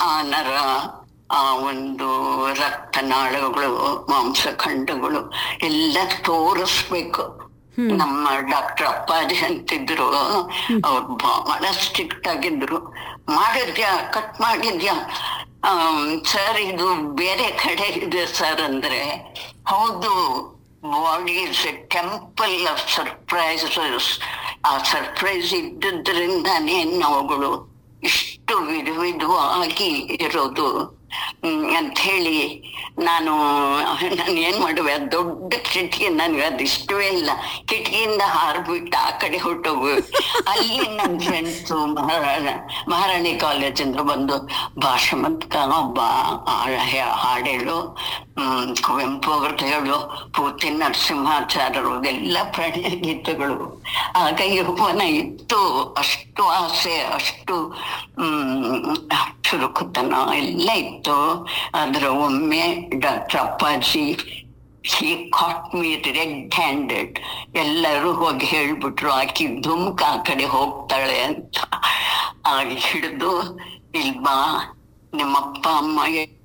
ಆ ನರ ಆ ಒಂದು ರಕ್ತನಾಳಗಳು ಮಾಂಸಖಂಡಗಳು ಎಲ್ಲ ತೋರಿಸ್ಬೇಕು ನಮ್ಮ ಡಾಕ್ಟರ್ ಅಪ್ಪಾಜಿ ಅಂತಿದ್ರು ಅವ್ರು ಬಹಳ ಸ್ಟ್ರಿಕ್ಟ್ ಆಗಿದ್ರು ಮಾಡಿದ್ಯಾ ಕಟ್ ಮಾಡಿದ್ಯಾ ಸರ್ ಇದು ಬೇರೆ ಕಡೆ ಇದೆ ಸರ್ ಅಂದ್ರೆ ಹೌದು body is a temple of surprises ಆ ಸರ್ಪ್ರೈಸ್ ಇದ್ದದ್ರಿಂದಾನೇ ನಾವುಗಳು ಇಷ್ಟು ವಿಧ ವಿಧವಾಗಿ ಇರೋದು ಅಂತ ಹೇಳಿ ನಾನು ನಾನು ಏನ್ ಮಾಡುವೆ ಆ ದೊಡ್ಡ ಕಿಟಕಿ ನನಗೆ ಅದು ಇಷ್ಟವೇ ಇಲ್ಲ ಕಿಟಕಿಯಿಂದ ಹಾರ್ಬಿಟ್ಟು ಆ ಕಡೆ ಹೊಟ್ಟೋಗು ಅಲ್ಲಿ ನನ್ನ ಫ್ರೆಂಡ್ಸ್ ಮಹಾರಾಣ ಮಹಾರಾಣಿ ಕಾಲೇಜಿಂದ ಬಂದು ಭಾಷಮಂತಕ ಬಾ ಹಾಡೇಳು ಹ್ಮ್ ಕುವೆಂಪು ಅವ್ರದ್ದು ಹೇಳು ಪೂತಿ ನರಸಿಂಹಾಚಾರ್ಯರು ಎಲ್ಲ ಪ್ರಣಯ ಗೀತೆಗಳು ಆಗ ಯೌವನ ಇತ್ತು ಅಷ್ಟು ಆಸೆ ಅಷ್ಟು ಹ್ಮ್ ಚುರುಕುತನ ಎಲ್ಲ ಇತ್ತು ಆದ್ರೆ ಒಮ್ಮೆ doctor Appaji he caught me red handed ಎಲ್ಲರೂ ಹೋಗಿ ಹೇಳ್ಬಿಟ್ರು ಆಕಿ ಧುಮ್ಕ ಆ ಕಡೆ ಹೋಗ್ತಾಳೆ ಅಂತ ಆಗ ಹಿಡಿದು ಇಲ್ಬಾ ನಿಮ್ಮಪ್ಪ ಅಮ್ಮ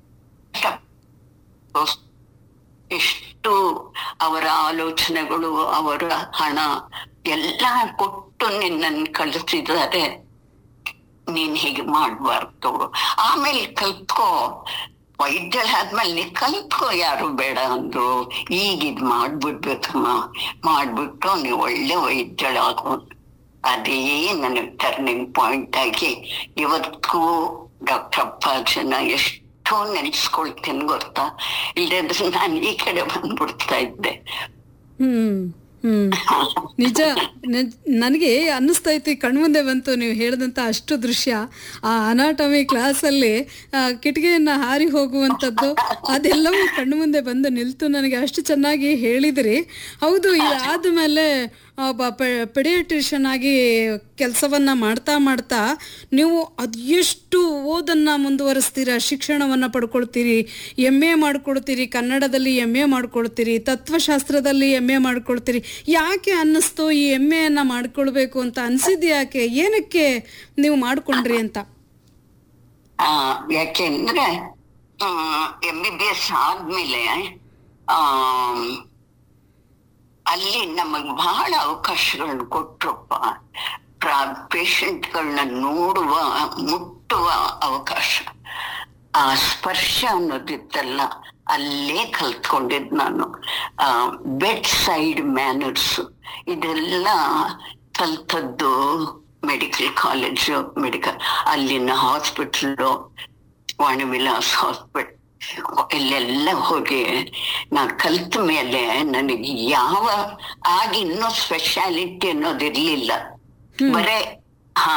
ಎಷ್ಟು ಅವರ ಆಲೋಚನೆಗಳು ಅವರ ಹಣ ಎಲ್ಲ ಕೊಟ್ಟು ನಿನ್ನನ್ನು ಕಳಿಸಿದ್ದಾರೆ ನೀನ್ ಹೀಗೆ ಮಾಡ್ಬಾರ್ದು ಆಮೇಲೆ ಕಲ್ತ್ಕೋ ವೈದ್ಯಳಾದ್ಮೇಲೆ ನೀ ಕಲ್ತ್ಕೋ ಯಾರು ಬೇಡ ಅಂದ್ರು ಈಗ ಇದ್ ಮಾಡ್ಬಿಡ್ಬೇಕಮ್ಮ ಮಾಡ್ಬಿಟ್ಟು ನೀವು ಒಳ್ಳೆ ವೈದ್ಯಳಾಗು ಅದೇ ನನಗೆ ಟರ್ನಿಂಗ್ ಪಾಯಿಂಟ್ ಆಗಿ ಇವತ್ತಿಗೂ ಡಾಕ್ಟರ್ ಅಪ್ಪಾಜನ ಎಷ್ಟೋ ನೆನ್ಸ್ಕೊಳ್ತೀನಿ ಗೊತ್ತಾ ಇಲ್ಲದ್ರೆ ನಾನು ಈ ಕಡೆ ಬಂದ್ಬಿಡ್ತಾ ಇದ್ದೆ ಹ್ಮ್ ಹ್ಮ್ ನಿಜ ನಿಜ- ನನಗೆ ಅನ್ನಿಸ್ತಾ ಇತ್ತು ಈ ಕಣ್ಮುಂದೆ ಬಂತು ನೀವು ಹೇಳಿದಂತ ಅಷ್ಟು ದೃಶ್ಯ ಆ ಅನಾಟಮಿ ಕ್ಲಾಸಲ್ಲಿ ಆ, ಕಿಟಕಿಯನ್ನ ಹಾರಿ ಹೋಗುವಂಥದ್ದು ಅದೆಲ್ಲವೂ ಕಣ್ಣು ಮುಂದೆ ಬಂದು ನಿಲ್ತು ನನಗೆ ಅಷ್ಟು ಚೆನ್ನಾಗಿ ಹೇಳಿದ್ರಿ ಹೌದು ಇದಾದ್ಮೇಲೆ ಒಬ್ಬ ಪೆಡಿಯಾಟ್ರಿಷನ್ ಆಗಿ ಕೆಲಸವನ್ನ ಮಾಡ್ತಾ ಮಾಡ್ತಾ ನೀವು ಅದೆಷ್ಟು ಓದನ್ನ ಮುಂದುವರಿಸ್ತೀರಾ ಶಿಕ್ಷಣವನ್ನ ಪಡ್ಕೊಳ್ತೀರಿ ಎಮ್ ಎ ಮಾಡ್ಕೊಳ್ತೀರಿ ಕನ್ನಡದಲ್ಲಿ ಎಮ್ ಎ ಮಾಡ್ಕೊಳ್ತೀರಿ ತತ್ವಶಾಸ್ತ್ರದಲ್ಲಿ ಎಮ್ ಎ ಮಾಡ್ಕೊಳ್ತೀರಿ ಯಾಕೆ ಅನ್ನಿಸ್ತು ಈ ಎಮ್ ಎನ್ನ ಮಾಡ್ಕೊಳ್ಬೇಕು ಅಂತ ಅನ್ಸಿದ್ ಯಾಕೆ ಏನಕ್ಕೆ ನೀವು ಮಾಡ್ಕೊಂಡ್ರಿ ಅಂತ ಆ ಯಾಕೆಂದ್ರೆ ಎಂ ಬಿ ಬಿ ಎಸ್ ಆದ್ಮೇಲೆ ಆ ಅಲ್ಲಿ ನಮಗ್ ಬಹಳ ಅವಕಾಶಗಳನ್ನ ಕೊಟ್ರಪ್ಪ ಪೇಷಂಟ್ಗಳನ್ನ ನೋಡುವ ಮುಟ್ಟುವ ಅವಕಾಶ ಆ ಸ್ಪರ್ಶ ಅನ್ನೋದಿತ್ತಲ್ಲ ಅಲ್ಲೇ ಕಲ್ತ್ಕೊಂಡಿದ್ ನಾನು ಬೆಡ್ ಸೈಡ್ ಮ್ಯಾನರ್ಸ್ ಇದೆಲ್ಲ ಕಲ್ತದ್ದು ಮೆಡಿಕಲ್ ಕಾಲೇಜು ಮೆಡಿಕಲ್ ಅಲ್ಲಿನ ಹಾಸ್ಪಿಟಲ್ ವಾಣಿ ವಿಲಾಸ್ ಹಾಸ್ಪಿಟಲ್ ಇಲ್ಲೆಲ್ಲ ಹೋಗಿ ನಾ ಕಲ್ತ ಮೇಲೆ ನನಗೆ ಯಾವ ಆಗ ಇನ್ನೂ ಸ್ಪೆಷಾಲಿಟಿ ಅನ್ನೋದಿರ್ಲಿಲ್ಲ ಬರೇ ಹಾ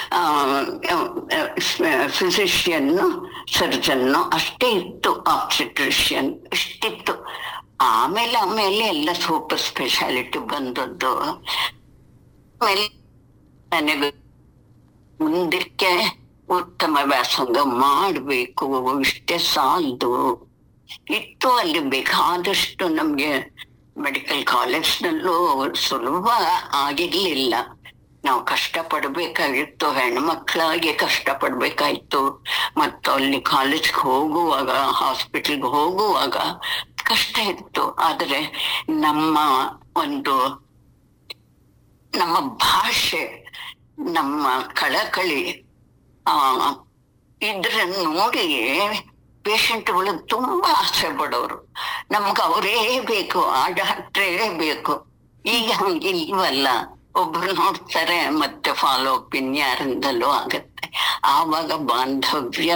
ಫಿಸಿಷಿಯನ್ ಸರ್ಜನ್ ಅಷ್ಟೇ ಇತ್ತು ಆಬ್ಸ್ಟಿಟ್ರಿಷಿಯನ್ ಇಷ್ಟಿತ್ತು ಆಮೇಲೆ ಆಮೇಲೆ ಎಲ್ಲ ಸೂಪರ್ ಸ್ಪೆಷಾಲಿಟಿ ಬಂದದ್ದು ಆಮೇಲೆ ನನಗೆ ಮುಂದಕ್ಕೆ ಉತ್ತಮ ವ್ಯಾಸಂಗ ಮಾಡಬೇಕು ಇಷ್ಟೇ ಸಾಲದು ಇತ್ತು ಅಲ್ಲಿ ಬೇಕಾದಷ್ಟು ನಮ್ಗೆ ಮೆಡಿಕಲ್ ಕಾಲೇಜ್ನಲ್ಲೂ ಸುಲಭ ಆಗಿರ್ಲಿಲ್ಲ ನಾವು ಕಷ್ಟ ಪಡ್ಬೇಕಾಗಿತ್ತು ಹೆಣ್ಮಕ್ಳಾಗಿ ಕಷ್ಟ ಪಡ್ಬೇಕಾಯ್ತು ಮತ್ತು ಅಲ್ಲಿ ಕಾಲೇಜ್ಗೆ ಹೋಗುವಾಗ ಹಾಸ್ಪಿಟಲ್ಗೆ ಹೋಗುವಾಗ ಕಷ್ಟ ಇತ್ತು ಆದ್ರೆ ನಮ್ಮ ಒಂದು ನಮ್ಮ ಭಾಷೆ ನಮ್ಮ ಕಳಕಳಿ ಆ ಇದ್ರ ನೋಡಿ ಪೇಷಂಟ್ಗಳು ತುಂಬಾ ಆಸೆ ಪಡೋರು ನಮ್ಗೆ ಅವರೇ ಬೇಕು ಆ ಡಾಕ್ಟ್ರೇ ಬೇಕು ಈಗ ಹಂಗಿಲ್ವಲ್ಲ ಒಬ್ರು ನೋಡ್ತಾರೆ ಮತ್ತೆ ಫಾಲೋ ಅಪ್ ಇನ್ಯಾರಿಂದಲೂ ಆಗತ್ತೆ ಆವಾಗ ಬಾಂಧವ್ಯ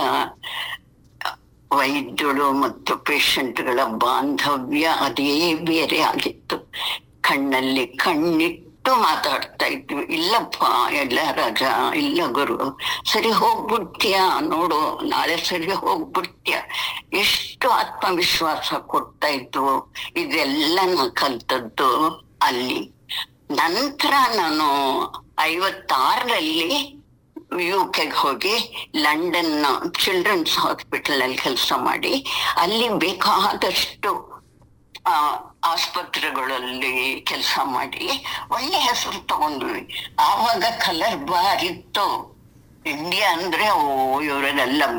ವೈದ್ಯರು ಮತ್ತು ಪೇಷಂಟ್ಗಳ ಬಾಂಧವ್ಯ ಅದೇ ಬೇರೆ ಆಗಿತ್ತು ಕಣ್ಣಲ್ಲಿ ಕಣ್ಣಿಟ್ಟು ಮಾತಾಡ್ತಾ ಇದ್ವಿ ಇಲ್ಲಪ್ಪ ಎಲ್ಲ ರಾಜ ಇಲ್ಲ ಗುರು ಸರಿ ಹೋಗ್ಬಿಡ್ತೀಯ ನೋಡು ನಾಳೆ ಸರಿ ಹೋಗ್ಬಿಡ್ತೀಯ ಎಷ್ಟು ಆತ್ಮವಿಶ್ವಾಸ ಕೊಡ್ತಾ ಇದ್ವು ಇದೆಲ್ಲ ನಾ ಕಲ್ತದ್ದು ಅಲ್ಲಿ ನಂತರ ನಾನು ಐವತ್ತಾರರಲ್ಲಿ ಯು ಕೆಗೆ ಹೋಗಿ ಲಂಡನ್ ಚಿಲ್ಡ್ರನ್ಸ್ ಹಾಸ್ಪಿಟಲ್ ಅಲ್ಲಿ ಕೆಲಸ ಮಾಡಿ ಅಲ್ಲಿ ಬೇಕಾದಷ್ಟು ಆ, ಆಸ್ಪತ್ರೆಗಳಲ್ಲಿ ಕೆಲಸ ಮಾಡಿ ಒಳ್ಳೆ ಹೆಸರು ತಗೊಂಡ್ವಿ ಆವಾಗ ಕಲರ್ ಬಾರ್ ಇತ್ತು ಇಂಡಿಯಾ ಅಂದ್ರೆ ಓ ಇವರೆಲ್ಲ